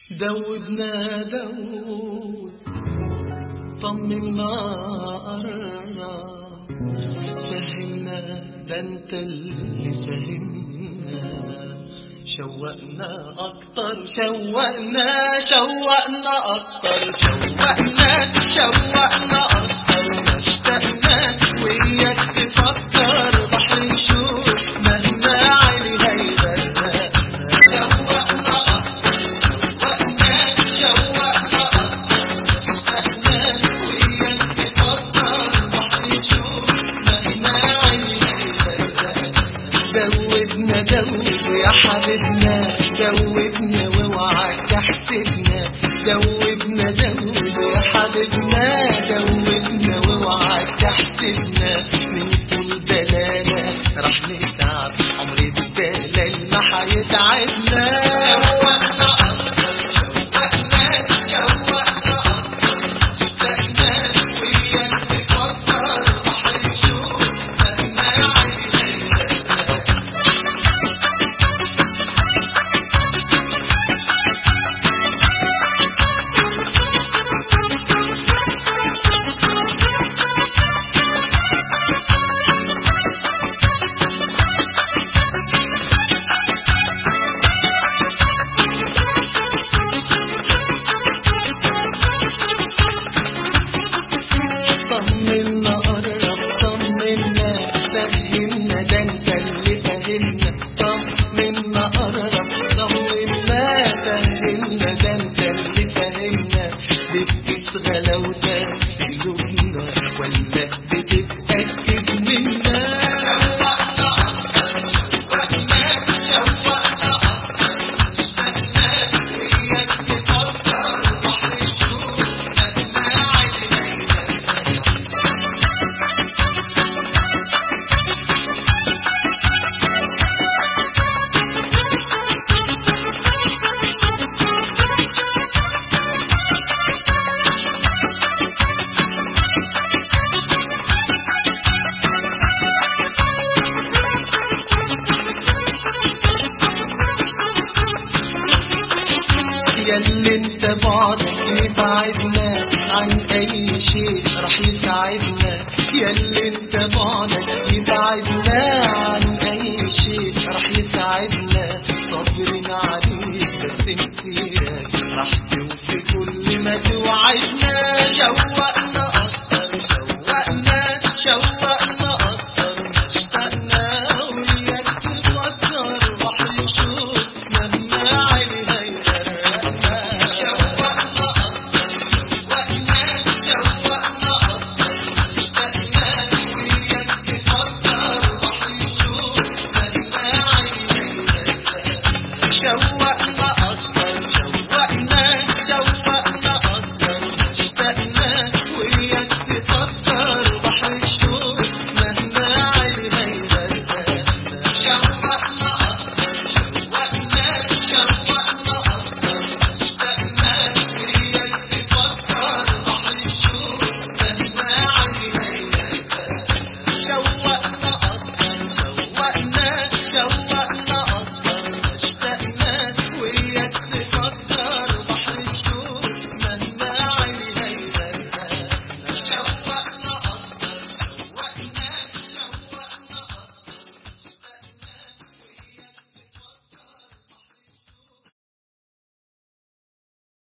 دوبنا دوب طمنا قررنا فهمنا ده انت اللي فهمنا شوقنا اكتر شوقنا شوقنا اكتر شوقنا شوقنا اكتر ما اشتقنا وياك تفكر بحر الشوق مهما عيني هيبرق شوقنا اكتر شوقنا شوقنا اكتر اشتقنا وياك تفكر بحر الشوق مهما عيني هيبرق دوبنا دوب يا حبيبنا دوبنا واوعى تحسبنا دوبنا دوب يا حبيبنا دوبنا واوعى تحسبنا من طول دلالة راح نتعب عمر الدلال ما هيتعبنا شوقنا أكتر شوقنا شوقنا أكتر اشتقنا وياك تفكر بحر الشوق مهما عيني طمنا قرب طمنا فهمنا ده انت اللي فهمنا طمنا قرب طمنا فهمنا ده انت اللي فهمنا بتقيس غلاوتك في قلوبنا ولا بتتأكد منا وياك تفكر بحر الشوق مهما عيني ياللي انت بعدك يبعدنا عن اي شيء راح يساعدنا ياللي انت بعدك يبعدنا عن اي شيء راح يساعدنا صبرنا عليك بس نسينا